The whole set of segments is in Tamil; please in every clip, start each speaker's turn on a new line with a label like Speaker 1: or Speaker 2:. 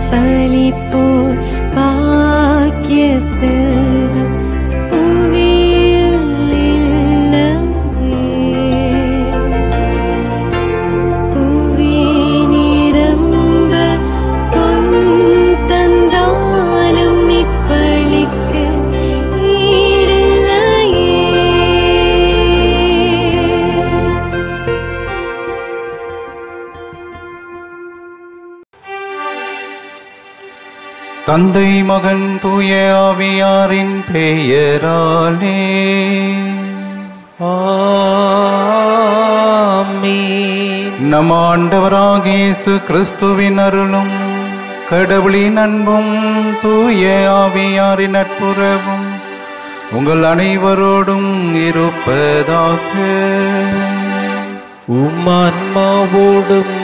Speaker 1: பலிப்போர் பாக்கிய செல்வம் புவியில் இல்லையே. புவி நிரம்ப பொன் தந்தாலும் இப்பளிக்கு ஈடில்லையே
Speaker 2: தந்தை மகன் தூய ஆவியாரின் பெயராலே
Speaker 3: ஆமென்.
Speaker 2: நம் ஆண்டவராக இயேசு கிறிஸ்துவின் அருளும் கடவுளின் அன்பும் தூய ஆவியாரின் நட்புறவும் உங்கள் அனைவரோடும் இருப்பதாக
Speaker 3: உம் ஆன்மாவோடும்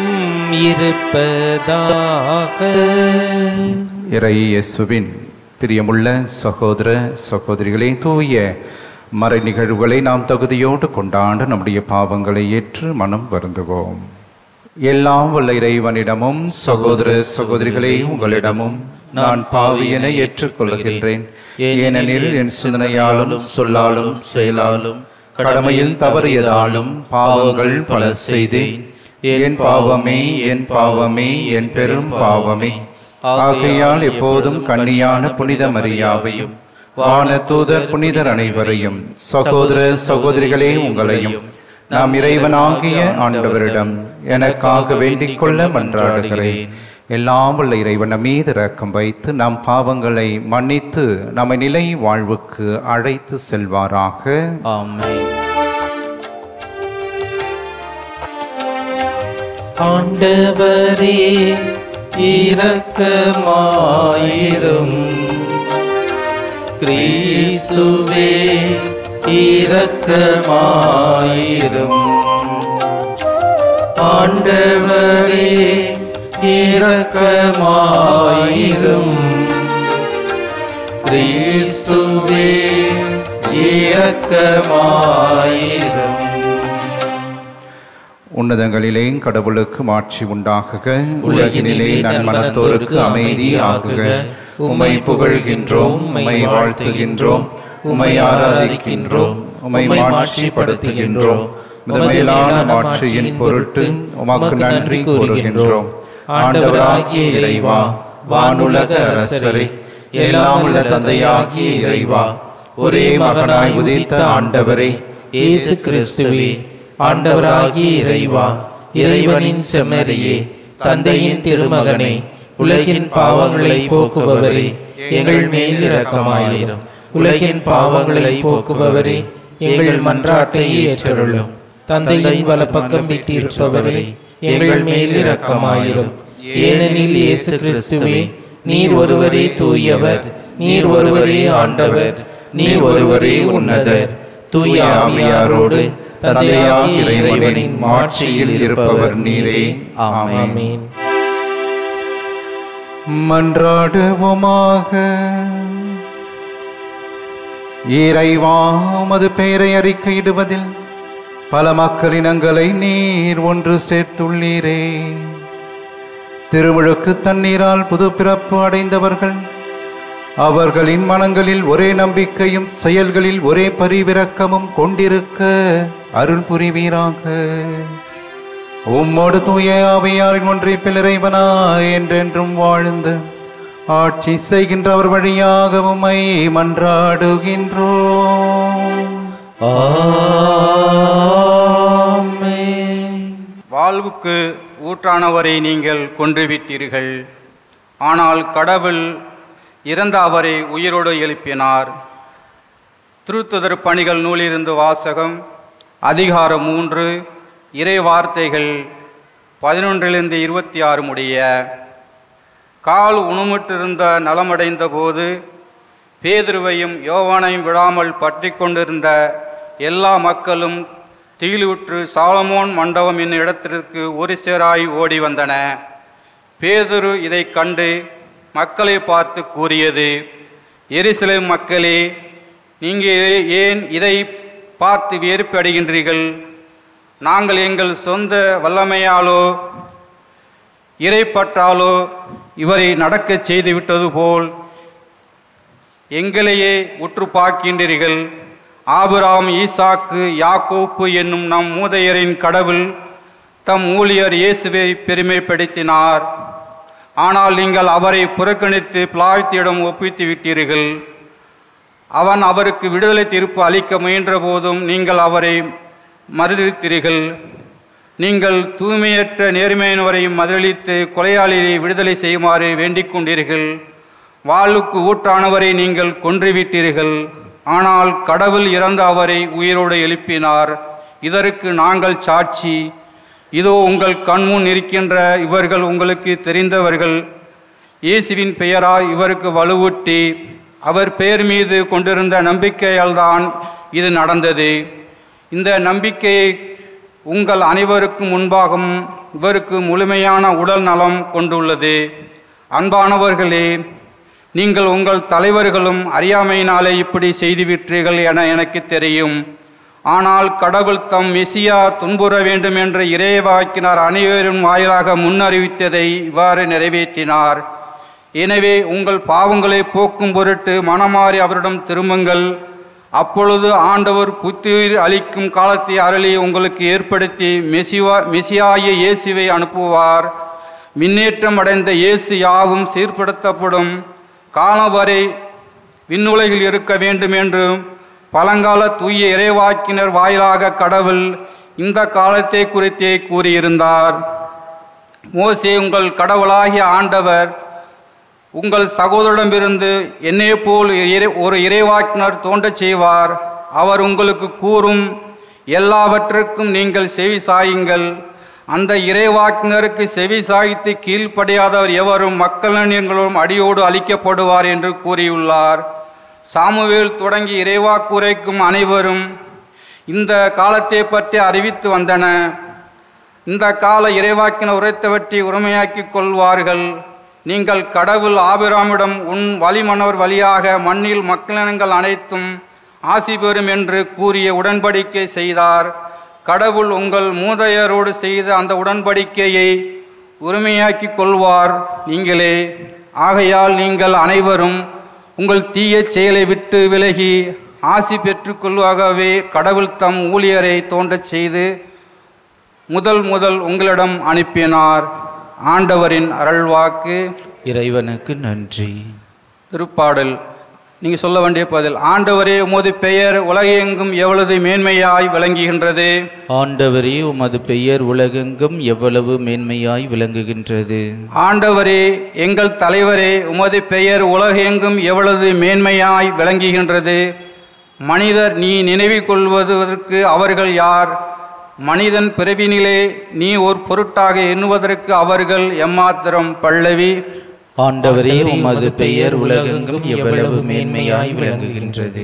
Speaker 3: இருப்பதாக
Speaker 2: இறை இயேசுவின் பிரியமுள்ள சகோதர சகோதரிகளே தூய மறை நிகழ்வுகளை நாம் தகுதியோடு கொண்டாட நம்முடைய பாவங்களை ஏற்று மனம் வருந்துவோம் எல்லாம் வல்ல இறைவனிடமும் சகோதர சகோதரிகளே உங்களிடமும் நான் பாவியனை ஏற்றுக்கொள்கின்றேன் ஏனெனில் என் சிந்தனையாலும் சொல்லாலும் செயலாலும் கடமையில் தவறியதாலும் பாவங்கள் பல செய்தேன் என் பாவமே என் பாவமே என் பெரும் பாவமே ஆகையால் எப்போதும் கன்னியான புனித மரியாவையும் வானதூதர் புனிதர் அனைவரையும் சகோதர சகோதரிகளே உங்களையும் நாம் இறைவனாகிய ஆண்டவரிடம் எனக்காக வேண்டிக் கொள்ள மன்றாடுகிறேன் எல்லாம் உள்ள இறைவன மீது இரக்கம் வைத்து நம் பாவங்களை மன்னித்து நம்மை நிலை வாழ்வுக்கு அழைத்து செல்வாராக
Speaker 3: ஆமென் ஆண்டவரே இரக்கமாயிரும் கிறிஸ்துவே இரக்கமாயிரும் ஆண்டவரே இரக்கமாயிரும் கிறிஸ்துவே இரக்கமாயிரும்
Speaker 2: உன்னதங்களிலே கடவுளுக்கு மாட்சி உண்டாகுக உலகினிலே நன்மனத்தோருக்கு அமைதி ஆகுக உம்மை புகழ்கின்றோம் உம்மை வாழ்த்துகின்றோம் உம்மை ஆராதிக்கின்றோம் உம்மை மாட்சிப்படுத்துகின்றோம் முதமையிலான மாட்சியின் பொருட்டு உமக்கு நன்றி கூறுகின்றோம் ஆண்டவராகிய இறைவா வானுலக அரசரே எல்லாம் உள்ள தந்தையாகிய இறைவா ஒரே மகனாய் உதித்த ஆண்டவரே
Speaker 3: இயேசு கிறிஸ்துவே ஆண்டவராகிய இறைவா இறைவனின் செம்மறியே தந்தையின் திருமகனே உலகின் பாவங்களை போக்குபவரே எங்கள் மேல் இரக்கமாயிரும் உலகின் பாவங்களை போக்குபவரே எங்கள் மன்றாட்டை ஏற்றருளும் தந்தையின் வலப்பக்கம் விட்டிருப்பவரே எங்கள் மேல் இரக்கமாயிரும் ஏனெனில் இயேசு கிறிஸ்துவே நீர் ஒருவரே தூயவர் நீர் ஒருவரே ஆண்டவர் நீர் ஒருவரே உன்னதர் தூய ஆவியாரோடு தந்தையாகிய இறைவனின் மாட்சியில் இருப்பவர் நீரே ஆமென்
Speaker 2: மன்றாடுவோமாக இறைவா உமது பெயரை அறிக்கையிடுவதில் பல மக்களினங்களை நீர் ஒன்று சேர்த்துள்ளீரே திருமுழுக்கு தண்ணீரால் புது பிறப்பு அடைந்தவர்கள் அவர்களின் மனங்களில் ஒரே நம்பிக்கையும் செயல்களில் ஒரே பரிவிரக்கமும் கொண்டிருக்க அருள் புரிவீராக உம்மோடு தூய ஆவியாரின் ஒன்றிப்பில் இறைவனா என்றென்றும் வாழ்ந்து ஆட்சி செய்கின்றவர் வழியாக உம்மை மன்றாடுகின்றோம்
Speaker 3: ஆமென்
Speaker 4: வாழ்வுக்கு ஊற்றானவரை நீங்கள் கொன்றுவிட்டீர்கள் ஆனால் கடவுள் இறந்த அவரை உயிரோடு எழுப்பினார் திருத்துதர் பணிகள் நூலிருந்து வாசகம் அதிகாரம் மூன்று இறை வார்த்தைகள் பதினொன்றிலிருந்து இருபத்தி ஆறு முடிய கால் உணுமிட்டிருந்த நலமடைந்த போது பேதுருவையும் யோவானையும் விடாமல் பற்றி கொண்டிருந்த எல்லா மக்களும் திகிலுற்று சாலமோன் மண்டபம் என்னும் இடத்திற்கு ஒரு சேராய் ஓடி வந்தன பேதுரு இதைக் கண்டு மக்களை பார்த்து கூறியது எருசலேம் மக்களே நீங்கள் ஏன் இதை பார்த்து வேறுபடுகின்றீர்கள் நாங்கள் எங்கள் சொந்த வல்லமையாலோ இறைப்பற்றாலோ இவரை நடக்கச் செய்துவிட்டது போல் எங்களையே உற்று பார்க்கின்றீர்கள் ஆபிராம் ஈசாக்கு யாக்கோப்பு என்னும் நம் மூதையரின் கடவுள் தம் ஊழியர் இயேசுவை பெருமைப்படுத்தினார் ஆனால் நீங்கள் அவரை புறக்கணித்து பிளாய்த்தியிடம் ஒப்பித்து விட்டீர்கள் அவன் அவருக்கு விடுதலை தீர்ப்பு அளிக்க முயன்ற போதும் நீங்கள் அவரை மறுதளித்தீர்கள் நீங்கள் தூய்மையற்ற நேர்மையினவரை மறுதளித்து கொலையாளியை விடுதலை செய்யுமாறு வேண்டிக் கொண்டீர்கள் வாழ்வுக்கு ஊற்றானவரை நீங்கள் கொன்றுவிட்டீர்கள் ஆனால் கடவுள் இறந்த அவரை உயிரோடு எழுப்பினார் இதற்கு நாங்கள் சாட்சி இதோ உங்கள் கண்முன் இருக்கின்ற இவர்கள் உங்களுக்கு தெரிந்தவர்கள் இயேசுவின் பெயரால் இவருக்கு வலுவூட்டி அவர் பெயர் மீது கொண்டிருந்த நம்பிக்கையால்தான் இது நடந்தது இந்த நம்பிக்கையை உங்கள் அனைவருக்கும் முன்பாகவும் இவருக்கு முழுமையான உடல் நலம் கொண்டுள்ளது அன்பானவர்களே நீங்கள் உங்கள் தலைவர்களும் அறியாமையினாலே இப்படி செய்துவிட்டீர்கள் என எனக்கு தெரியும் ஆனால் கடவுள் தம் மெசியா துன்புற வேண்டும் என்று இறைவாக்கினார் அனைவரும் வாயிலாக முன்னறிவித்ததை இவ்வாறு நிறைவேற்றினார் எனவே உங்கள் பாவங்களை போக்கும் பொருட்டு மனமாறி அவரிடம் திரும்புங்கள் அப்பொழுது ஆண்டவர் புத்துயிர் அளிக்கும் காலத்தை அருளி உங்களுக்கு ஏற்படுத்தி மெசிவா மெசியாய இயேசுவை அனுப்புவார் மின்னேற்றம் அடைந்த இயேசு யாவும் சீர்படுத்தப்படும் காலம் வரை விண்ணுலகில் இருக்க வேண்டும் என்றும் பழங்கால தூய இறைவாக்கினர் வாயிலாக கடவுள் இந்த காலத்தை குறித்தே கூறியிருந்தார் மோசே உங்கள் கடவுளாகிய ஆண்டவர் உங்கள் சகோதரிடமிருந்து என்னை போல் இறை- ஒரு இறைவாக்கினர் தோன்றச் செய்வார் அவர் உங்களுக்கு கூறும் எல்லாவற்றுக்கும் நீங்கள் செவி சாயுங்கள் அந்த இறைவாக்கினருக்கு செவி சாய்த்து கீழ்ப்படியாதவர் எவரும் மக்களினங்களும் அடியோடு அழிக்கப்படுவார் என்று கூறியுள்ளார் சாமுவேல் தொடங்கி இறைவாக்குரைக்கும் அனைவரும் இந்த காலத்தை பற்றி அறிவித்து வந்தன இந்த கால இறைவாக்கின உரைத்தவற்றை உரிமையாக்கிக் கொள்வார்கள் நீங்கள் கடவுள் ஆபிராமிடம் உன் வழிமனோர் வழியாக மண்ணில் மக்களினங்கள் அனைத்தும் ஆசி பெறும் என்று கூறிய உடன்படிக்கை செய்தார் கடவுள் உங்கள் மூதையரோடு செய்த அந்த உடன்படிக்கையை உரிமையாக்கிக் கொள்வார் நீங்களே ஆகையால் நீங்கள் அனைவரும் உங்கள் தீய செயலை விட்டு விலகி ஆசி பெற்றுக்கொள்வாகவே கடவுள் தம் ஊழியரை தோன்றச் செய்து முதல் முதல் உங்களிடம் அனுப்பினார் ஆண்டவரின் அருள்வாக்கு
Speaker 3: இறைவனுக்கு நன்றி
Speaker 4: திருப்பாடல் நீங்கள் சொல்ல வேண்டிய பதில் ஆண்டவரே உமது பெயர் உலகெங்கும் எவ்வளவு மேன்மையாய் விளங்குகின்றது
Speaker 3: ஆண்டவரே உமது பெயர் உலகெங்கும் எவ்வளவு மேன்மையாய் விளங்குகின்றது
Speaker 4: ஆண்டவரே எங்கள் தலைவரே உமது பெயர் உலகெங்கும் எவ்வளவு மேன்மையாய் விளங்குகின்றது மனிதர் நீ நினைவில் கொள்வதற்கு அவர்கள் யார் மனிதன் பிறவினிலே நீ ஒரு பொருட்டாக எண்ணுவதற்கு அவர்கள் எம்மாத்திரம் பல்லவி
Speaker 3: ஆண்டவரே உமது பெயர் உலகெங்கும் எவ்வளவு மேன்மையாய் விளங்குகின்றது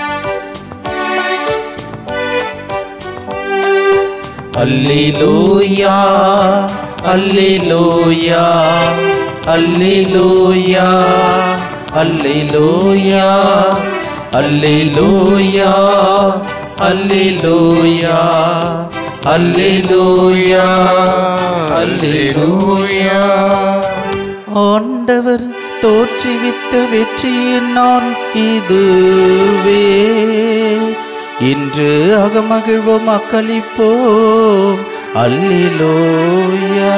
Speaker 3: அல்லேலூயா அல்லேலூயா அல்லேலூயா அல்லேலூயா அல்லேலூயா அல்லேலூயா அல்லேலூயா அல்லேலூயா ஆண்டவர் தோற்றுவித்த வெற்றியின் நான் இதுவே இன்று அகமகிழ்வோம் அக்களிப்போம் அல்லேலூயா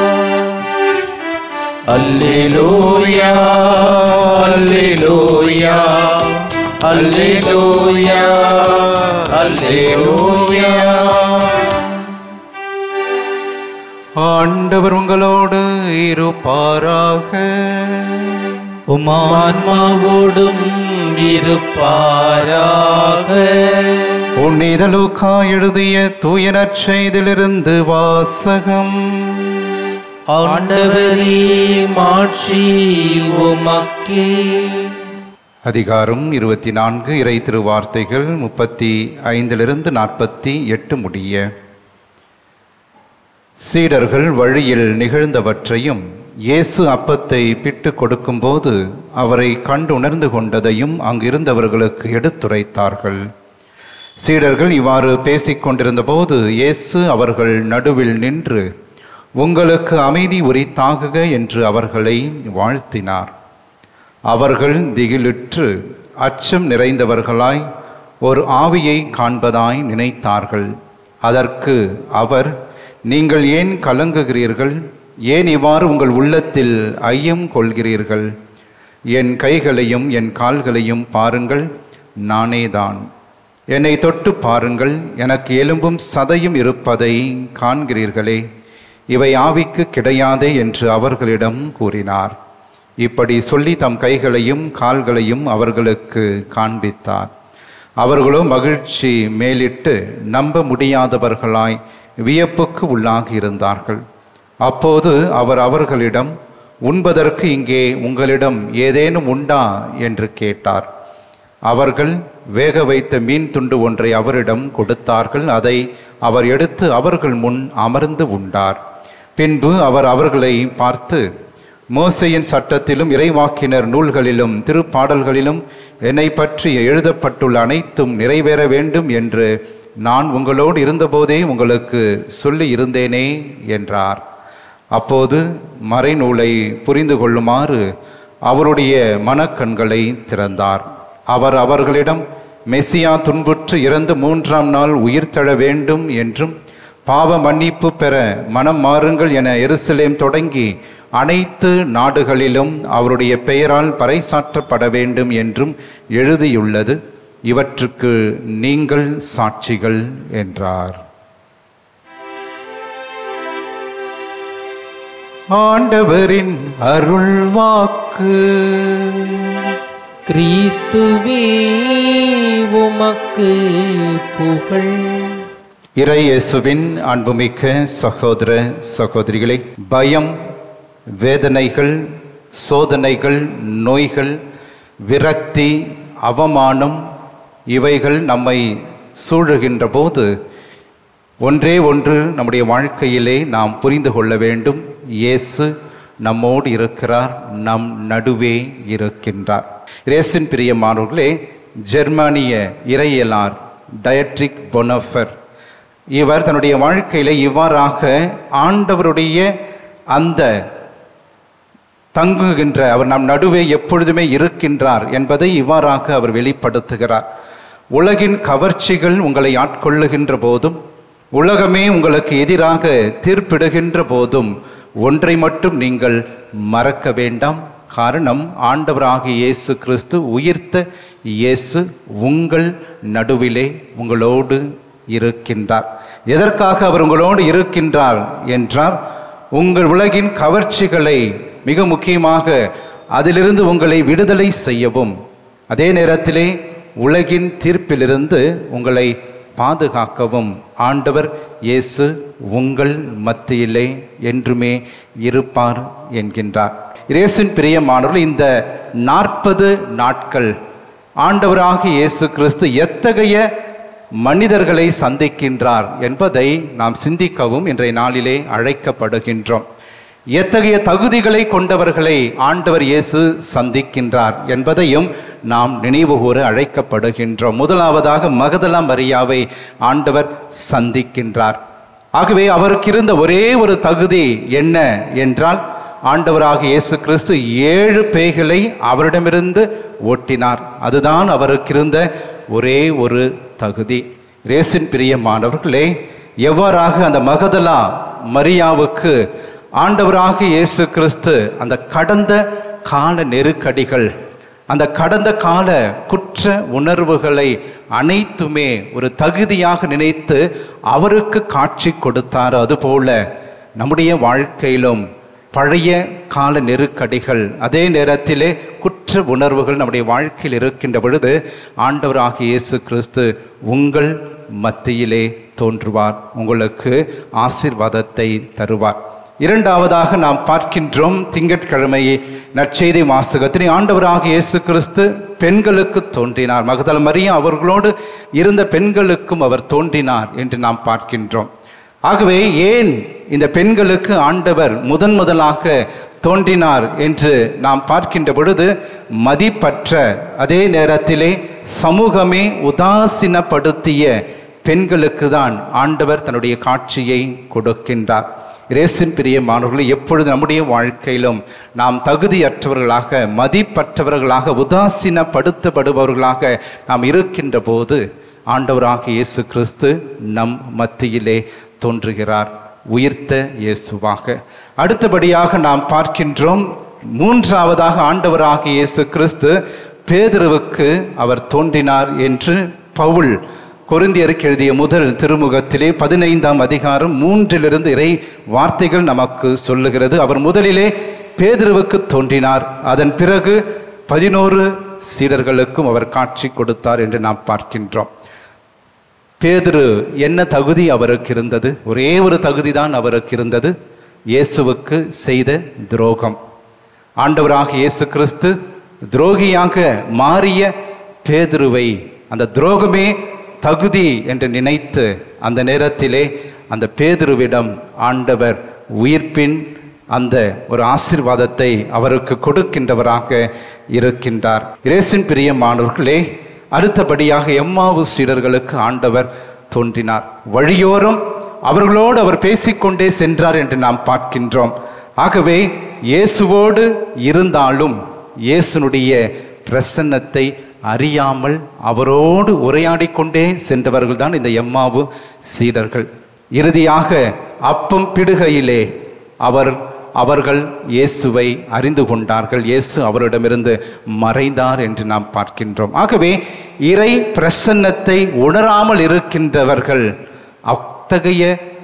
Speaker 3: அல்லேலூயா அல்லேலூயா அல்லேலூயா அல்லேலூயா
Speaker 2: ஆண்டவர் உங்களோடு இருப்பாராக
Speaker 3: உமான்மாவோடும் இருப்பாராக
Speaker 2: புனித லூக்கா எழுதிய தூய நற்செய்திலிருந்து வாசகம்
Speaker 3: ஆண்டவரே மாட்சி உமக்கே
Speaker 2: அதிகாரம் இருபத்தி நான்கு இறை திருவார்த்தைகள் முப்பத்தி ஐந்திலிருந்து நாற்பத்தி எட்டு முடிய சீடர்கள் வழியில் நிகழ்ந்தவற்றையும் இயேசு அப்பத்தை பிட்டு கொடுக்கும்போது அவரை கண்டு உணர்ந்து கொண்டதையும் அங்கிருந்தவர்களுக்கு எடுத்துரைத்தார்கள் சீடர்கள் இவ்வாறு பேசிக் கொண்டிருந்தபோது இயேசு அவர்கள் நடுவில் நின்று உங்களுக்கு அமைதி உரித்தாகுக என்று அவர்களை வாழ்த்தினார் அவர்கள் திகிலுற்று அச்சம் நிறைந்தவர்களாய் ஒரு ஆவியை காண்பதாய் நினைத்தார்கள் அதற்கு அவர் நீங்கள் ஏன் கலங்குகிறீர்கள் ஏன் இவ்வாறு உங்கள் உள்ளத்தில் ஐயம் கொள்கிறீர்கள் என் கைகளையும் என் கால்களையும் பாருங்கள் நானேதான் என்னை தொட்டு பாருங்கள் எனக்கு எலும்பும் சதையும் இருப்பதை காண்கிறீர்களே இவை ஆவிக்கு கிடையாதே என்று அவர்களிடம் கூறினார் இப்படி சொல்லி தம் கைகளையும் கால்களையும் அவர்களுக்கு காண்பித்தார் அவர்களோ மகிழ்ச்சி மேலிட்டு நம்ப முடியாதவர்களாய் வியப்புக்கு உள்ளாகி இருந்தார்கள் அப்போது அவர் அவர்களிடம் உண்பதற்கு இங்கே உங்களிடம் ஏதேனும் உண்டா என்று கேட்டார் அவர்கள் வேக வைத்த மீன் துண்டு ஒன்றை அவரிடம் கொடுத்தார்கள் அதை அவர் எடுத்து அவர்கள் முன் அமர்ந்து உண்டார் பின்பு அவர் அவர்களை பார்த்து மோசையின் சட்டத்திலும் இறைவாக்கினர் நூல்களிலும் திருப்பாடல்களிலும் என்னை பற்றி எழுதப்பட்டுள்ள அனைத்தும் நிறைவேற வேண்டும் என்று நான் உங்களோடு இருந்தபோதே உங்களுக்கு சொல்லி இருந்தேனே என்றார் அப்போது மறைநூலை புரிந்து கொள்ளுமாறு அவருடைய மனக்கண்களை திறந்தார் அவர் அவர்களிடம் மெசியா துன்புற்று இறந்து மூன்றாம் நாள் உயிர்த்தெழ வேண்டும் என்றும் பாவ மன்னிப்பு பெற மனம் மாறுங்கள் என எருசலேம் தொடங்கி அனைத்து நாடுகளிலும் அவருடைய பெயரால் பறைசாற்றப்பட வேண்டும் என்றும் எழுதியுள்ளது இவற்றுக்கு நீங்கள் சாட்சிகள் என்றார் ஆண்டவரின் அருள்வாக்கு
Speaker 3: கிறிஸ்துவே உமக்கு புகழ்
Speaker 2: இறையேசுவின் அன்புமிக்க சகோதர சகோதரிகளே பயம் வேதனைகள் சோதனைகள் நோய்கள் விரக்தி அவமானம் இவைகள் நம்மை சூழுகின்ற போது ஒன்றே ஒன்று நம்முடைய வாழ்க்கையிலே நாம் புரிந்து கொள்ள வேண்டும் இயேசு நம்மோடு இருக்கிறார் நம் நடுவே இருக்கின்றார் இயேசின் பிரியமானவர்களே ஜெர்மானிய இறையலார் டயட்ரிக் பொனஃபர் இவர் தன்னுடைய வாழ்க்கையில இவ்வாறாக ஆண்டவருடைய அந்த தங்குகின்ற அவர் நம் நடுவே எப்பொழுதுமே இருக்கின்றார் என்பதை இவ்வாறாக அவர் வெளிப்படுத்துகிறார் உலகின் கவர்ச்சிகள் உங்களை ஆட்கொள்ளுகின்ற போதும் உலகமே உங்களுக்கு எதிராக தீர்ப்பிடுகின்ற போதும் ஒன்றை மட்டும் நீங்கள் மறக்க வேண்டாம் காரணம் ஆண்டவராகிய இயேசு கிறிஸ்து உயிர்த்த இயேசு உங்கள் நடுவிலே உங்களோடு இருக்கின்றார் எதற்காக அவர் உங்களோடு இருக்கின்றார் என்றால் உங்கள் உலகின் கவர்ச்சிகளை மிக முக்கியமாக அதிலிருந்து உங்களை விடுதலை செய்யவும் அதே நேரத்திலே உலகின் தீர்ப்பிலிருந்து உங்களை பாதுகாக்கவும் ஆண்டவர் இயேசு உங்கள் மத்தியிலே என்றுமே இருப்பார் என்கின்றார் இயேசின் பிரியமானவர்கள் இந்த நாற்பது நாட்கள் ஆண்டவராகிய இயேசு கிறிஸ்து எத்தகைய மனிதர்களை சந்திக்கின்றார் என்பதை நாம் சிந்திக்கவும் இன்றைய நாளிலே அழைக்கப்படுகின்றோம் எத்தகைய தகுதிகளை கொண்டவர்களை ஆண்டவர் இயேசு சந்திக்கின்றார் என்பதையும் நாம் நினைவுகூர அழைக்கப்படுகின்றோம் முதலாவதாக மகதலா மரியாவை ஆண்டவர் சந்திக்கின்றார் ஆகவே அவருக்கு இருந்த ஒரே ஒரு தகுதி என்ன என்றால் ஆண்டவராக இயேசு கிறிஸ்து ஏழு பேய்களை அவரிடமிருந்து ஓட்டினார் அதுதான் அவருக்கு இருந்த ஒரே ஒரு தகுதி ரேசின் பிரியமானவர்களே எவ்வாறாக அந்த மகதலா மரியாவுக்கு ஆண்டவராக இயேசு கிறிஸ்து அந்த கடந்த கால நெருக்கடிகள் அந்த கடந்த கால குற்ற உணர்வுகளை அனைத்துமே ஒரு தகுதியாக நினைத்து அவருக்கு காட்சி கொடுத்தார் அதுபோல நம்முடைய வாழ்க்கையிலும் பழைய கால நெருக்கடிகள் அதே நேரத்திலே குற்ற உணர்வுகள் நம்முடைய வாழ்க்கையில் இருக்கின்ற பொழுது ஆண்டவராகிய இயேசு கிறிஸ்து உங்கள் மத்தியிலே தோன்றுவார் உங்களுக்கு ஆசீர்வாதத்தை தருவார் இரண்டாவதாக நாம் பார்க்கின்றோம் திங்கட்கிழமை நற்செய்தி வாசகத்தினை ஆண்டவராக இயேசு கிறிஸ்து பெண்களுக்கு தோன்றினார் மகதல மரியா அவர்களோடு இருந்த பெண்களுக்கும் அவர் தோன்றினார் என்று நாம் பார்க்கின்றோம் ஆகவே ஏன் இந்த பெண்களுக்கு ஆண்டவர் முதன் முதலாக தோன்றினார் என்று நாம் பார்க்கின்ற பொழுது மதிப்பற்ற அதே நேரத்திலே சமூகமே உதாசீனப்படுத்திய பெண்களுக்கு தான் ஆண்டவர் தன்னுடைய காட்சியை கொடுக்கின்றார் இரேசின் பிரியமானவர்களை எப்பொழுது நம்முடைய வாழ்க்கையிலும் நாம் தகுதியற்றவர்களாக மதிப்பற்றவர்களாக உதாசீனப்படுத்தப்படுபவர்களாக நாம் இருக்கின்ற போது ஆண்டவராக இயேசு கிறிஸ்து நம் மத்தியிலே தோன்றுகிறார் உயிர்த்த இயேசுவாக அடுத்தபடியாக நாம் பார்க்கின்றோம் மூன்றாவதாக ஆண்டவராக இயேசு கிறிஸ்து பேதுருவுக்கு அவர் தோன்றினார் என்று பவுல் கொரிந்தியருக்கு எழுதிய முதல் திருமுகத்திலே பதினைந்தாம் அதிகாரம் மூன்றிலிருந்து இறை வார்த்தைகள் நமக்கு சொல்லுகிறது அவர் முதலிலே பேதுருவுக்கு தோன்றினார் அதன் பிறகு பதினோரு சீடர்களுக்கும் அவர் காட்சி கொடுத்தார் என்று நாம் பார்க்கின்றோம் பேதுரு என்ன தகுதி அவருக்கு இருந்தது ஒரே ஒரு தகுதி தான் அவருக்கு இருந்தது இயேசுவுக்கு செய்த துரோகம் ஆண்டவராக இயேசு கிறிஸ்து துரோகியாக மாறிய பேதுருவை அந்த துரோகமே தகுதி என்று நினைத்து அந்த நேரத்திலே அந்த பேதுருவிடம் ஆண்டவர் உயிர்ப்பின் அந்த ஒரு ஆசீர்வாதத்தை அவருக்கு கொடுக்கின்றவராக இருக்கின்றார் இரேசின் பிரியமானவர்களே அடுத்தபடியாக எம்மாவு சீடர்களுக்கு ஆண்டவர் தோன்றினார் வழியோரம் அவர்களோடு அவர் பேசிக்கொண்டே சென்றார் என்று நாம் பார்க்கின்றோம் ஆகவே இயேசுவோடு இருந்தாலும் இயேசுனுடைய பிரசன்னத்தை அறியாமல் அவரோடு உரையாடி கொண்டே சென்றவர்கள் தான் இந்த எம்மாவு சீடர்கள் இறுதியாக அப்பம் பிடுகையிலே அவர் அவர்கள் இயேசுவை அறிந்து கொண்டார்கள் இயேசு அவரிடமிருந்து மறைந்தார் என்று நாம் பார்க்கின்றோம் ஆகவே இறை பிரசன்னத்தை உணராமல் இருக்கின்றவர்கள் அத்தகைய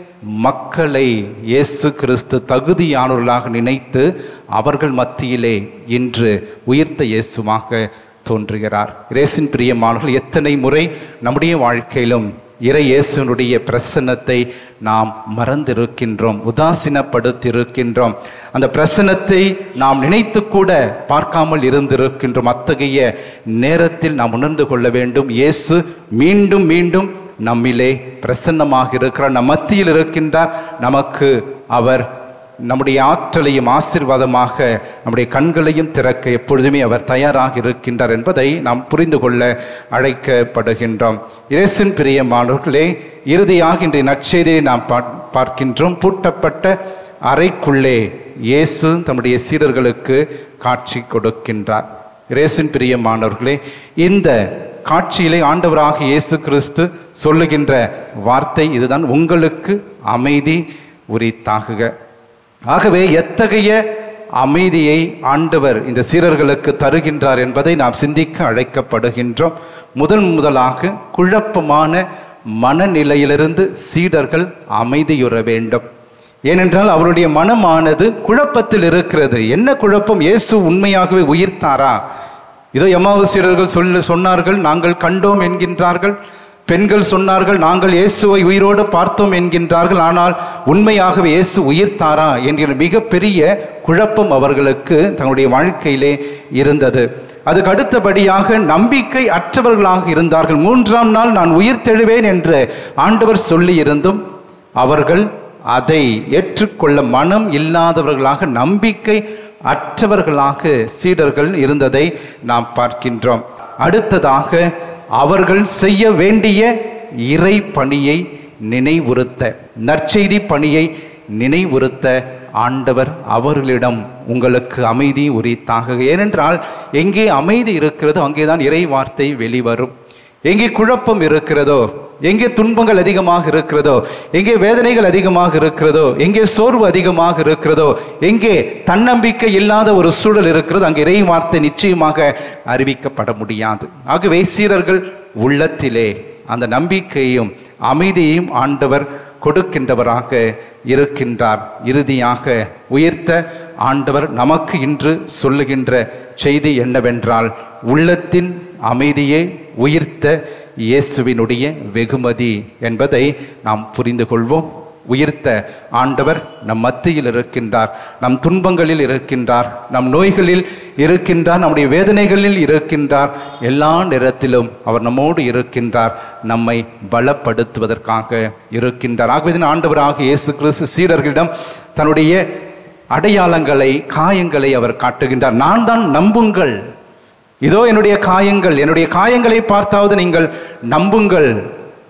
Speaker 2: மக்களை இயேசு கிறிஸ்து தகுதியானவர்களாக நினைத்து அவர்கள் மத்தியிலே இன்று உயிர்த்த இயேசுவாக தோன்றுகிறார் இயேசின் பிரியமானவர்கள் எத்தனை முறை நம்முடைய வாழ்க்கையிலும் இறை இயேசுனுடைய பிரசன்னத்தை நாம் மறந்திருக்கின்றோம் உதாசீனப்படுத்தியிருக்கின்றோம் அந்த பிரசன்னத்தை நாம் நினைத்து கூட பார்க்காமல் இருந்திருக்கின்றோம் அத்தகைய நேரத்தில் நாம் உணர்ந்து கொள்ள வேண்டும் இயேசு மீண்டும் மீண்டும் நம்மிலே பிரசன்னமாக இருக்கிறார் நம் மத்தியில் இருக்கின்றார் நமக்கு அவர் நம்முடைய ஆற்றலையும் ஆசீர்வாதமாக நம்முடைய கண்களையும் திறக்க எப்பொழுதுமே அவர் தயாராக இருக்கின்றார் என்பதை நாம் புரிந்து கொள்ள அழைக்கப்படுகின்றோம் இயேசின் பிரியமானவர்களே இறுதியாக இன்றைய நற்செய்தியை நாம் பா- பார்க்கின்றோம் பூட்டப்பட்ட அறைக்குள்ளே இயேசு தம்முடைய சீடர்களுக்கு காட்சி கொடுக்கின்றார் இயேசின் பிரியமானவர்களே இந்த காட்சியிலே ஆண்டவராக இயேசு கிறிஸ்து சொல்லுகின்ற வார்த்தை இதுதான் உங்களுக்கு அமைதி உரித்தாகுக ஆகவே எத்தகைய அமைதியை ஆண்டவர் இந்த சீரர்களுக்கு தருகின்றார் என்பதை நாம் சிந்திக்க அழைக்கப்படுகின்றோம் முதன் முதலாக குழப்பமான மனநிலையிலிருந்து சீடர்கள் அமைதியுற வேண்டும் ஏனென்றால் அவருடைய மனமானது குழப்பத்தில் இருக்கிறது என்ன குழப்பம் இயேசு உண்மையாகவே உயிர்த்தாரா இதோ எம்மாவு சீடர்கள் சொல்ல சொன்னார்கள் நாங்கள் கண்டோம் என்கின்றார்கள் பெண்கள் சொன்னார்கள் நாங்கள் இயேசுவை உயிரோடு பார்த்தோம் என்கின்றார்கள் ஆனால் உண்மையாகவே இயேசு உயிர்த்தாரா என்கிற மிகப்பெரிய குழப்பம் அவர்களுக்கு தங்களுடைய வாழ்க்கையிலே இருந்தது அதுக்கு அடுத்தபடியாக நம்பிக்கை அற்றவர்களாக இருந்தார்கள் மூன்றாம் நாள் நான் உயிர்த்தெழுவேன் என்று ஆண்டவர் சொல்லியிருந்தும் அவர்கள் அதை ஏற்றுக்கொள்ள மனம் இல்லாதவர்களாக நம்பிக்கை அற்றவர்களாக சீடர்கள் இருந்ததை நாம் பார்க்கின்றோம் அடுத்ததாக அவர்கள் செய்ய வேண்டிய இறை பணியை நினைவுறுத்த நற்செய்தி பணியை நினைவுறுத்த ஆண்டவர் அவர்களிடம் உங்களுக்கு அமைதி உரித்தாக ஏனென்றால் எங்கே அமைதி இருக்கிறதோ அங்கேதான் இறை வார்த்தை வெளிவரும் எங்கே குழப்பம் இருக்கிறதோ எங்கே துன்பங்கள் அதிகமாக இருக்கிறதோ எங்கே வேதனைகள் அதிகமாக இருக்கிறதோ எங்கே சோர்வு அதிகமாக இருக்கிறதோ எங்கே தன்னம்பிக்கை இல்லாத ஒரு சூழல் இருக்கிறதோ அங்கே இறை வார்த்தை நிச்சயமாக அறிவிக்கப்பட முடியாது ஆகவே சீரர்கள் உள்ளத்திலே அந்த நம்பிக்கையும் அமைதியையும் ஆண்டவர் கொடுக்கின்றவராக இருக்கின்றார் இறுதியாக உயர்த்த ஆண்டவர் நமக்கு இன்று சொல்லுகின்ற செய்தி என்னவென்றால் உள்ளத்தின் அமைதியே உயிர்த்த இயேசுவினுடைய வெகுமதி என்பதை நாம் புரிந்து கொள்வோம் உயிர்த்த ஆண்டவர் நம் மத்தியில் இருக்கின்றார் நம் துன்பங்களில் இருக்கின்றார் நம் நோய்களில் இருக்கின்றார் நம்முடைய வேதனைகளில் இருக்கின்றார் எல்லா நேரத்திலும் அவர் நம்மோடு இருக்கின்றார் நம்மை பலப்படுத்துவதற்காக இருக்கின்றார் ஆகவே இதன் ஆண்டவராக இயேசு கிறிஸ்து சீடர்களிடம் தன்னுடைய அடையாளங்களை காயங்களை அவர் காட்டுகின்றார் நான் தான் நம்புங்கள் இதோ என்னுடைய காயங்கள் என்னுடைய காயங்களை பார்த்தாவது நீங்கள் நம்புங்கள்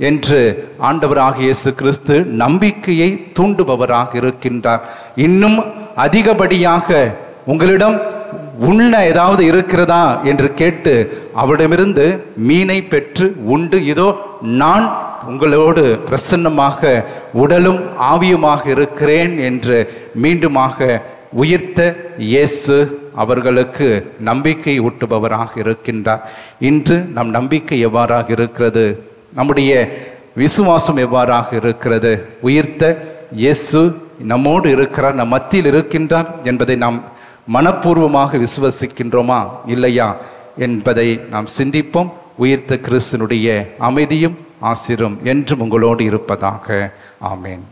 Speaker 2: என்று ஆண்டவராகிய இயேசு கிறிஸ்து நம்பிக்கையை தூண்டுபவராக இருக்கின்றார் இன்னும் அதிகப்படியாக உங்களிடம் உண்ண ஏதாவது இருக்கிறதா என்று கேட்டு அவரிடமிருந்து மீனை பெற்று உண்டு இதோ நான் உங்களோடு பிரசன்னமாக உடலும் ஆவியுமாக இருக்கிறேன் என்று மீண்டுமாக உயிர்த்த இயேசு அவர்களுக்கு நம்பிக்கை ஊட்டுபவராக இருக்கின்றார் இன்று நம் நம்பிக்கை எவ்வாறாக இருக்கிறது நம்முடைய விசுவாசம் எவ்வாறாக இருக்கிறது உயிர்த்த இயேசு நம்மோடு இருக்கிறார் நம் மத்தியில் இருக்கின்றார் என்பதை நாம் மனப்பூர்வமாக விசுவசிக்கின்றோமா இல்லையா என்பதை நாம் சிந்திப்போம் உயிர்த்த கிறிஸ்தனுடைய அமைதியும் ஆசிரும் என்றும் உங்களோடு இருப்பதாக ஆமேன்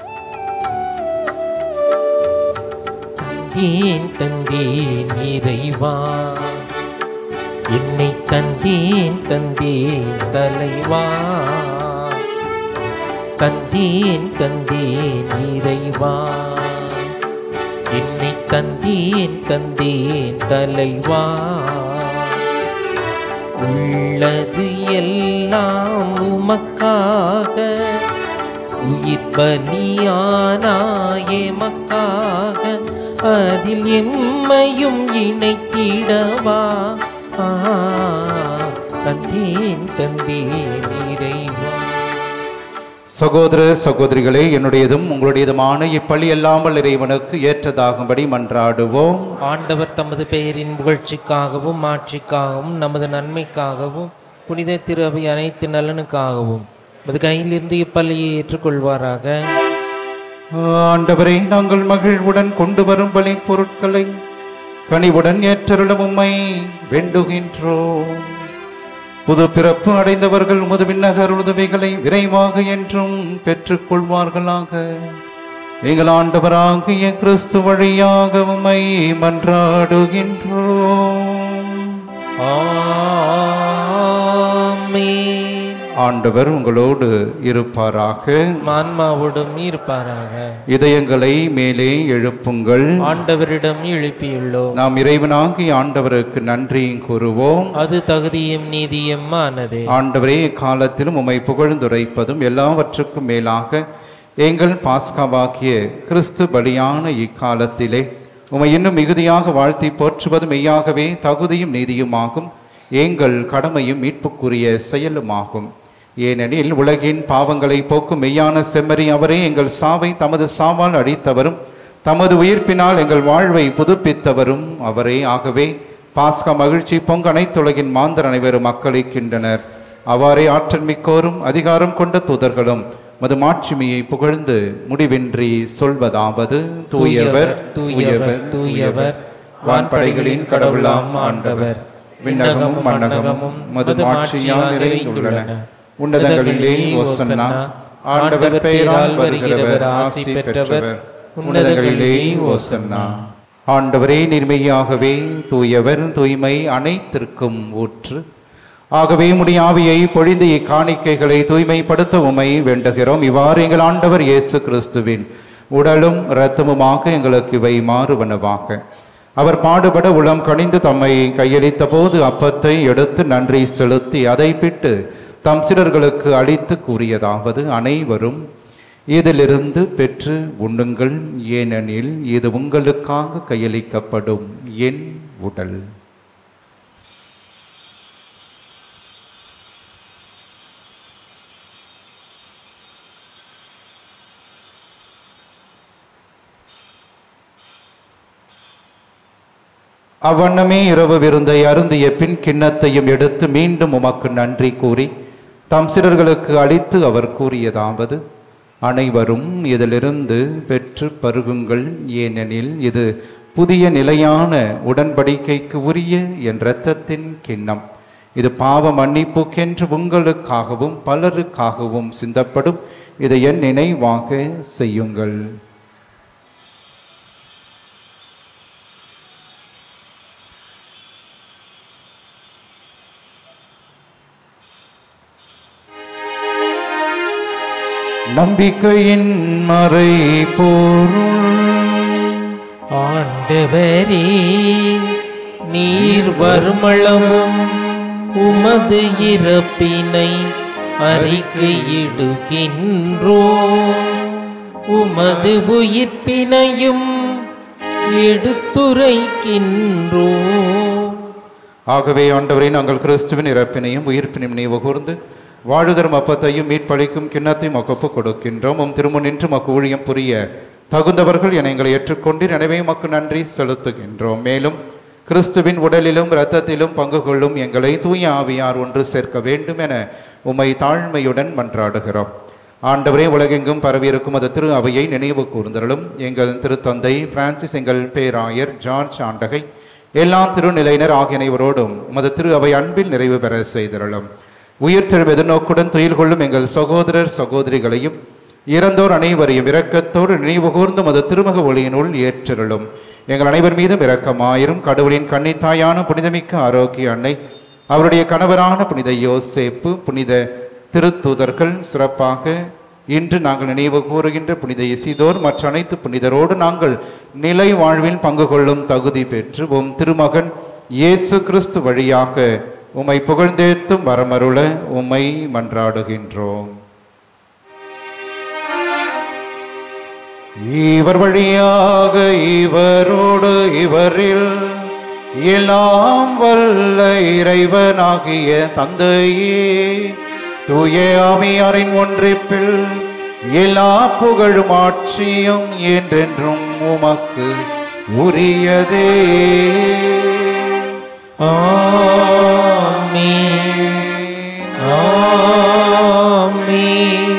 Speaker 3: ஏன் தந்தேன் இறைவா என்னை தந்தேன் தந்தேன் தலைவா தந்தேன் தந்தேன் இறைவா என்னை தந்தேன் தந்தேன் தலைவா உள்ளது எல்லாம் உமக்காக உயிர் பலியானாயே மக்காக அதில் எம்மையும் இணைத்திடவா ஆ, தந்தேன் தந்தேன் இறைவா
Speaker 2: சகோதர சகோதரிகளே என்னுடையதும் உங்களுடையதுமான இப்பள்ளி அல்லாமல் இறைவனுக்கு ஏற்றதாகும்படி மன்றாடுவோம்
Speaker 3: ஆண்டவர் தமது பெயரின் புகழ்ச்சிக்காகவும் மாட்சிக்காகவும் நமது நன்மைக்காகவும் புனித திரு அவை அனைத்து நலனுக்காகவும் நமது கையிலிருந்து இப்பள்ளியை ஏற்றுக்கொள்வாராக
Speaker 2: ஆண்டவரை நாங்கள் மகிழ்வுடன் கொண்டு வரும் பலி பொருட்களை கனிவுடன் ஏற்றருளும் உம்மை வேண்டுகின்றோம் புது பிறப்பு அடைந்தவர்கள் உமது விண்ணகர் உதவிகளை விரைவாக என்றும் பெற்றுக் கொள்வார்களாக எங்கள் ஆண்டவராகிய கிறிஸ்து வழியாக உம்மை மன்றாடுகின்றோம்
Speaker 3: ஆமென்.
Speaker 2: ஆண்டவர் உங்களோடு இருப்பாராக
Speaker 3: ஆன்மாவோடும் இருப்பாராக
Speaker 2: இதயங்களை மேலே எழுப்புங்கள்
Speaker 3: ஆண்டவரிடம் எழுப்பியுள்ளோம்
Speaker 2: நாம் இறைவனாகிய ஆண்டவருக்கு நன்றி கூறுவோம்
Speaker 3: அது தகுதியும் நீதியும் ஆனதே
Speaker 2: ஆண்டவரே காலத்திலும் உம்மை புகழ்ந்துரைப்பதும் எல்லாவற்றுக்கும் மேலாக எங்கள் பாஸ்காவாகிய கிறிஸ்து பலியான இக்காலத்திலே உம்மை இன்னும் மிகுதியாக வாழ்த்தி போற்றுவது மெய்யாகவே தகுதியும் நீதியுமாகும் எங்கள் கடமையும் மீட்புக்குரிய செயலுமாகும் ஏனெனில் உலகின் பாவங்களை போக்கும் மெய்யான செம்மறி அவரே எங்கள் சாவை தமது சாவால் அடித்தவரும் தமது உயிர்ப்பினால் எங்கள் வாழ்வை புதுப்பித்தவரும் அவரே ஆகவே பாஸ்கா மகிழ்ச்சி பொங்க அனைத்துலகின் மாந்தர் அனைவரும் மக்களிக்கின்றனர் அவ்வாறே ஆற்றல் மிக்கோரும் அதிகாரம் கொண்ட தூதர்களும் மது மாட்சிமையை புகழ்ந்து முடிவின்றி சொல்வதாவது தூயவர் தூயவர் தூயவர் வான்படைகளின் கடவுளாம் ஆண்டவர் விண்ணகமும் மண்ணகமும் மது மாட்சியால் நிறைந்துள்ளன உன்னதங்களிலே ஓசன்னா ஆண்டவர் பெயரால் வருகிறவர் ஆசி பெற்றவர் உன்னதங்களிலே ஓசன்னா ஆண்டவரே நிர்மையாகவே தூயவர் தூய்மை அனைத்திற்கும் ஊற்று ஆகவே உம்முடைய ஆவியை பொழிந்து இக்காணிக்கைகளை தூய்மைப்படுத்த உமை வேண்டுகிறோம் இவ்வாறு எங்கள் ஆண்டவர் இயேசு கிறிஸ்துவின் உடலும் இரத்தமுமாக எங்களுக்கு இவை மாறுவனவாக அவர் பாடுபட உளம் கனிந்து தம்மை கையளித்த போது அப்பத்தை எடுத்து நன்றி செலுத்தி அதை பிட்டு தம் சிலர்களுக்கு அளித்து கூறியதாவது அனைவரும் இதிலிருந்து பெற்று உண்ணுங்கள் ஏனெனில் இது உங்களுக்காக கையளிக்கப்படும் என் உடல் அவ்வண்ணமே இரவு விருந்தை அருந்திய பின் கிண்ணத்தையும் எடுத்து மீண்டும் உமக்கு நன்றி கூறி தம் சிலர்களுக்கு அளித்து அவர் கூறியதாவது அனைவரும் இதிலிருந்து பெற்று பருகுங்கள் ஏனெனில் இது புதிய நிலையான உடன்படிக்கைக்கு உரிய என் இரத்தத்தின் கிண்ணம் இது பாவ மன்னிப்புக்கென்று உங்களுக்காகவும் பலருக்காகவும் சிந்தப்படும் இதை என் நினைவாக செய்யுங்கள் நம்பிக்கையின் மறை
Speaker 3: ஆண்டவரே நீர் வருமளவும் உமது இறப்பினை அறிக்கையிடுகின்றோ உமது உயிர்ப்பினையும் எடுத்துரைக்கின்றோ
Speaker 2: ஆகவே ஆண்டவரே நாங்கள் கிறிஸ்துவின் இறப்பினையும் உயிர்ப்பினையும் நினைவு கூர்ந்து வாழுதரும் அப்பத்தையும் மீட்பளிக்கும் கிண்ணத்தையும் மக்கு கொடுக்கின்றோம் உம் திருமுன் நின்று மக்கு ஊழியம் புரிய தகுந்தவர்கள் என எங்களை ஏற்றுக்கொண்டு எனவே மக்கு நன்றி செலுத்துகின்றோம் மேலும் கிறிஸ்துவின் உடலிலும் இரத்தத்திலும் பங்கு கொள்ளும் எங்களை தூய ஆவியார் ஒன்று சேர்க்க வேண்டும் என உம்மை தாழ்மையுடன் மன்றாடுகிறோம் ஆண்டவரே உலகெங்கும் பரவியிருக்கும் அது திரு அவையை நினைவு கூர்ந்தருளும் எங்கள் திருத்தந்தை பிரான்சிஸ் எங்கள் பேராயர் ஜார்ஜ் ஆண்டகை எல்லா திருநிலையினர் ஆகிய அனைவரோடும் உமது திரு அவை அன்பில் நிறைவு பெற செய்திருளும் உயிர்த்தெழும் எதிர்நோக்குடன் துயில் கொள்ளும் எங்கள் சகோதரர் சகோதரிகளையும் இறந்தோர் அனைவரையும் இரக்கத்தோடு நினைவு கூர்ந்து மது திருமுக ஒளியினுள் ஏற்றிருளும் எங்கள் அனைவர் மீதும் இரக்கமாயிரும் கடவுளின் கன்னித்தாயான புனிதமிக்க ஆரோக்கிய அன்னை அவருடைய கணவரான புனித யோசேப்பு புனித திருத்தூதர்கள் சிறப்பாக இன்று நாங்கள் நினைவு கூறுகின்ற புனித இசிதோர் மற்ற அனைத்து புனிதரோடு நாங்கள் நிலை வாழ்வில் பங்கு கொள்ளும் தகுதி பெற்று உம் திருமகன் இயேசு கிறிஸ்து வழியாக உம்மை புகழ்ந்தேத்தும் வரமருள உம்மை மன்றாடுகின்றோம் இவர் வழியாக இவரோடு இவரில் எல்லாம் வல்ல இறைவனாகிய தந்தையே தூய ஆவியாரின் ஒன்றிப்பில் எல்லா புகழும் ஆட்சியும் என்றென்றும் உமக்கு உரியதே
Speaker 3: ஆமென். ஆமென்.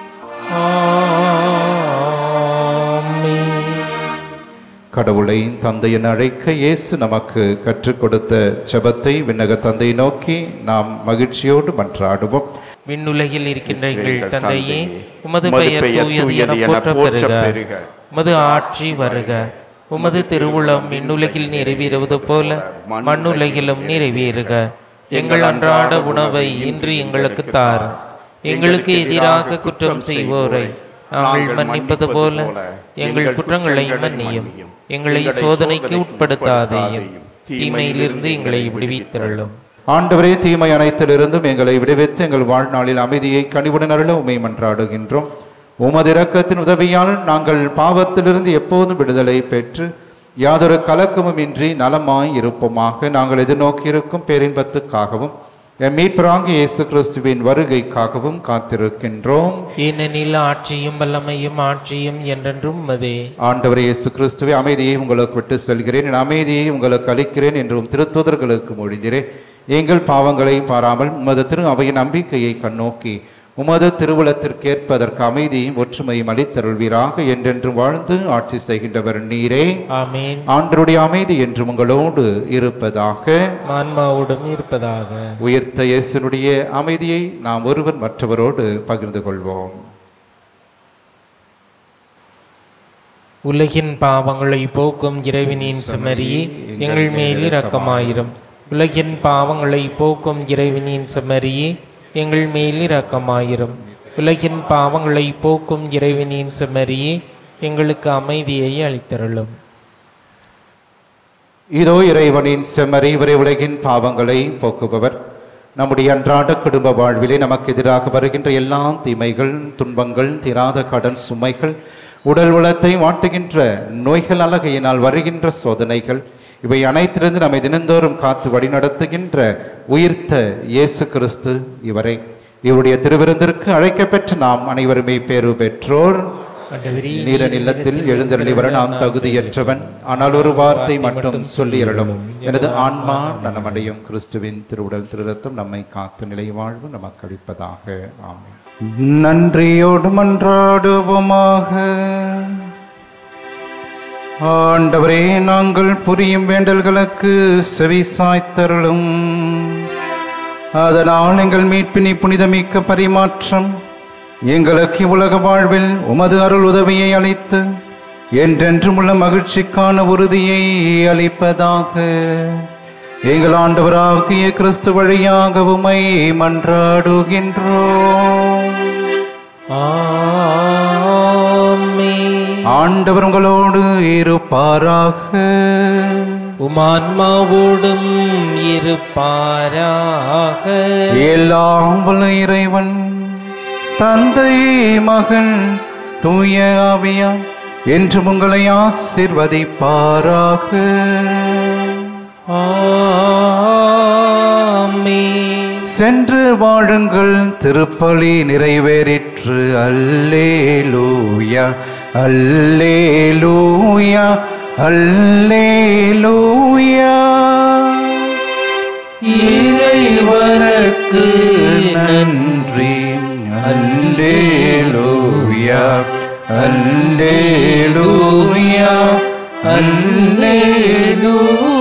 Speaker 3: ஆமென்.
Speaker 2: கடவுளை தந்தை என அழைக்க இயேசு நமக்கு கற்றுக் கொடுத்த ஜெபத்தை விண்ணக தந்தை நோக்கி நாம் மகிழ்ச்சியோடு மன்றாடுவோம்
Speaker 3: விண்ணுலகில் இருக்கின்ற எங்கள்
Speaker 5: எங்கள்
Speaker 3: தந்தையே
Speaker 5: தந்தையே,
Speaker 3: உமது
Speaker 5: உமது
Speaker 3: பெயர்
Speaker 5: பெயர்
Speaker 3: தூயது
Speaker 5: தூயது
Speaker 3: என
Speaker 5: என
Speaker 3: போற்ற
Speaker 5: போற்றப்
Speaker 3: பெறுக
Speaker 5: பெறுக.
Speaker 3: உமது ஆட்சி வருக உமது திருவுளம் விண்ணுலகில் நிறைவேறுவது போல மண்ணுலகிலும் நிறைவேறுக எங்கள் அன்றாட உணவை இன்று எங்களுக்கு தார் எங்களுக்கு எதிராக குற்றம் செய்வோரை நாங்கள் மன்னிப்பது போல எங்கள் குற்றங்களை மன்னியும் எங்களை சோதனைக்கு உட்படுத்தாதேயும் தீமையிலிருந்து எங்களை விடுவித்தருளும்
Speaker 2: ஆண்டவரே தீமை அனைத்திலிருந்தும் எங்களை விடுவித்து எங்கள் வாழ்நாளில் அமைதியை கனிவுடன் அருள உமை மன்றாடுகின்றோம் உமது இரக்கத்தின் உதவியால் நாங்கள் பாவத்திலிருந்து எப்போதும் விடுதலை பெற்று யாதொரு கலக்கமும் இன்றி நலமாய் இருப்போமாக நாங்கள் எதிர்நோக்கியிருக்கும் பேரின்பத்துக்காகவும் எம் மீட்பராகிய இயேசு கிறிஸ்துவின் வருகைக்காகவும் காத்திருக்கின்றோம்
Speaker 3: ஏனெனில் ஆட்சியும் வல்லமையும் ஆட்சியும் என்றென்றும் மதே
Speaker 2: ஆண்டவரே இயேசு கிறிஸ்துவே அமைதியை உங்களுக்கு விட்டு செல்கிறேன் என் அமைதியை உங்களுக்கு அளிக்கிறேன் என்றும் திருத்துதர்களுக்கு மொழிகிறேன் எங்கள் பாவங்களை பாராமல் உமது திரு அவையின் நம்பிக்கையை கண்ணோக்கி உமது திருவுளத்திற்கேற்பதற்கு அமைதியும் ஒற்றுமையும் அளித்தருள்வீராக என்றென்று வாழ்ந்து ஆட்சி செய்கின்றவர் நீரே
Speaker 3: ஆமேன்
Speaker 2: ஆண்டருடைய அமைதி என்று உங்களோடு இருப்பதாக
Speaker 3: ஆன்மாவோடும் இருப்பதாக
Speaker 2: உயர்த்த இயேசுனுடைய அமைதியை நாம் ஒருவர் மற்றவரோடு பகிர்ந்து கொள்வோம்
Speaker 3: உலகின் பாவங்களை போக்கும் இறைவனின் செம்மறியே எங்கள் மேல் இரக்கமாயிரும் உலகின் பாவங்களை போக்கும் இறைவனின் செம்மறியே எங்கள் மேல் இரக்கமாயிரும் உலகின் பாவங்களை போக்கும் இறைவனின் செம்மறியே எங்களுக்கு அமைதியை அளித்தருளும்
Speaker 2: இதோ இறைவனின் செம்மறி இவரை உலகின் பாவங்களை போக்குபவர் நம்முடைய அன்றாட குடும்ப வாழ்விலே நமக்கு எதிராக வருகின்ற எல்லா தீமைகள் துன்பங்கள் தீராத கடன் சுமைகள் உடல் உளத்தை வாட்டுகின்ற நோய்கள் அழகையினால் வருகின்ற சோதனைகள் இவை அனைத்திலிருந்து நம்மை தினந்தோறும் காத்து வழிநடத்துகின்ற உயிர்த்த இயேசு கிறிஸ்து இவரை இவருடைய திருவிருந்திற்கு அழைக்கப்பெற்ற நாம் அனைவருமே பேறு பெற்றோர்
Speaker 3: ஆண்டவரே,
Speaker 2: நீரன் இல்லத்தில் எழுந்தருளி வர நாம் தகுதியற்றவன் ஆனால் ஒரு வார்த்தை மட்டும் சொல்லி அருளும் எனது ஆன்மா நலமடையும் கிறிஸ்துவின் திருவுடல் திருரத்தம் நம்மை காத்து நிலை வாழ்வு நமக்கு அளிப்பதாக ஆமென் நன்றியோடு மன்றாடுவோமாக ஆண்டவரே நாங்கள் புரியும் வேண்டல்களுக்கு செவி சாய்த்தருளும் அதனால் எங்கள் மீட்பினி புனிதமிக்க பரிமாற்றம் எங்களுக்கு உலக வாழ்வில் உமது அருள் உதவியை அளித்து என்றென்றும் உள்ள மகிழ்ச்சிக்கான உறுதியை அளிப்பதாக எங்கள் ஆண்டவராகிய கிறிஸ்து வழியாக உமை மன்றாடுகின்றோம்
Speaker 3: ஆமென்.
Speaker 2: ஆண்டவர் உங்களோடு இருப்பாராக
Speaker 3: உமான்மாவோடும் இருப்பாராக
Speaker 2: எல்லாம் வல்ல இறைவன் தந்தை மகன் தூய ஆவியா என்று உங்களை ஆசிர்வதிப்பாராக
Speaker 3: ஆமென்.
Speaker 2: சென்று வாழுங்கள் திருப்பலி நிறைவேறிற்று அல்லேலூயா அல்லேலூயா அல்லேலூயா இறைவனுக்கு நன்றி அல்லேலூயா அல்லேலூயா அல்லேலூயா